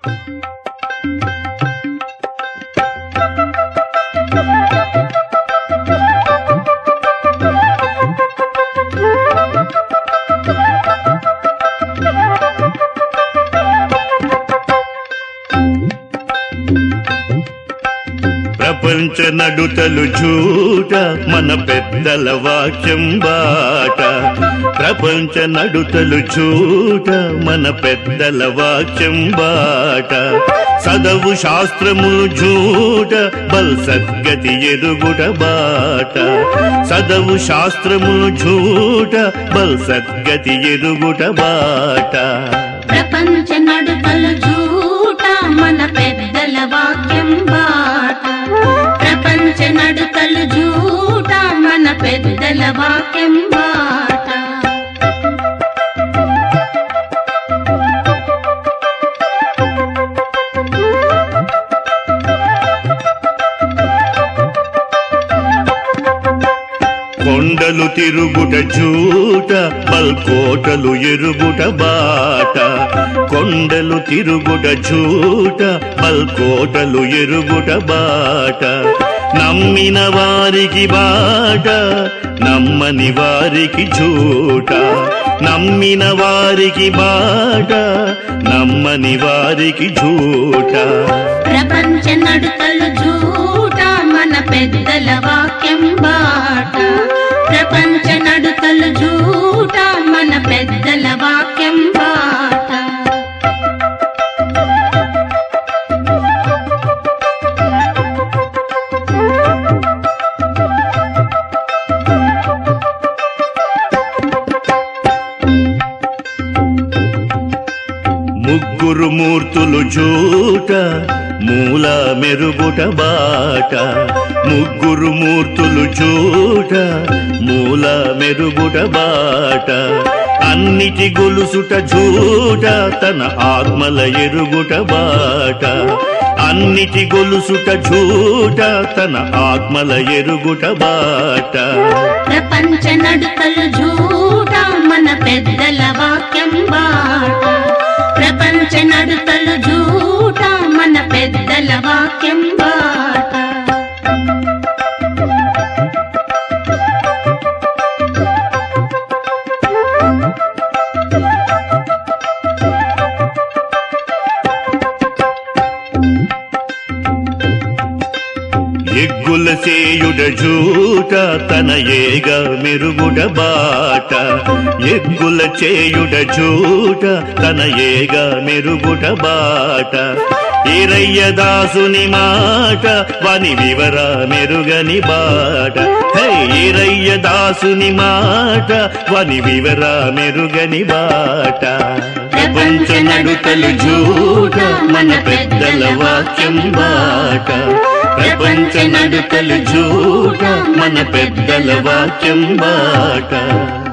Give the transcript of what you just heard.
ప్రపంచ నడుతలు చూట మన పెద్దల వాక్యం బాట ప్రపంచ నడుతలు చూట మన పెద్దల వాక్యం బాట చదవు శాస్త్రములు చూట బల్ సద్గతి ఎరుగుట బాట చదవు శాస్త్రములు చూట బల్ సద్గతి ఎరుగుట బాట ప్రపంచ నడుకలు చూట మన పెద్దల వాక్యం బాట ప్రపంచ నడుకలు చూట మన పెద్దల వాక్యం బాట కొండలు తిరుగుట చూట పల్కోటలు ఎరుగుట బాట కొండలు తిరుగుట చూట పల్కోటలు ఎరుగుట బాట నమ్మిన వారికి బాట నమ్మని వారికి చూట నమ్మిన వారికి బాట నమ్మని వారికి చూట ప్రపంచ నడుకలు చూట మన పెద్దల వాక్యం బాట ప్రపంచ నడుకలు చూట మన పెద్దల వాక్యం బాట ముగ్గురు మూర్తులు చూట మూల మెరుగుట బాట ముగ్గురు మూర్తులు చూట మూల మెరుగుట బాట అన్నిటి గొలుసుట చూట తన ఆత్మల ఎరుగుట బాట అన్నిటి గొలుసుట చూట తన ఆత్మల ఎరుగుట బాట ప్రపంచ నడుకలు చూట మన పెద్దల వాక్యం బాట ప్రపంచ నడుకలు చూట మన పెద్దల వాక్యం బాట ఎగ్గుల చేయుడ జూట తన ఏగ మెరుగుడ బాట ఎగ్గుల చేయుడ జూట తన ఏగ మెరుగుడ బాట ఈరయ్య దాసుని మాట వని వివర మెరుగని బాట హే ఈరయ్య దాసుని మాట వని వివర మెరుగని బాట ప్రపంచ నడుకలు జూట మన పెద్దల వాక్యం బాట ప్రపంచ నడుకలు జూట మన పెద్దల వాక్యం బాట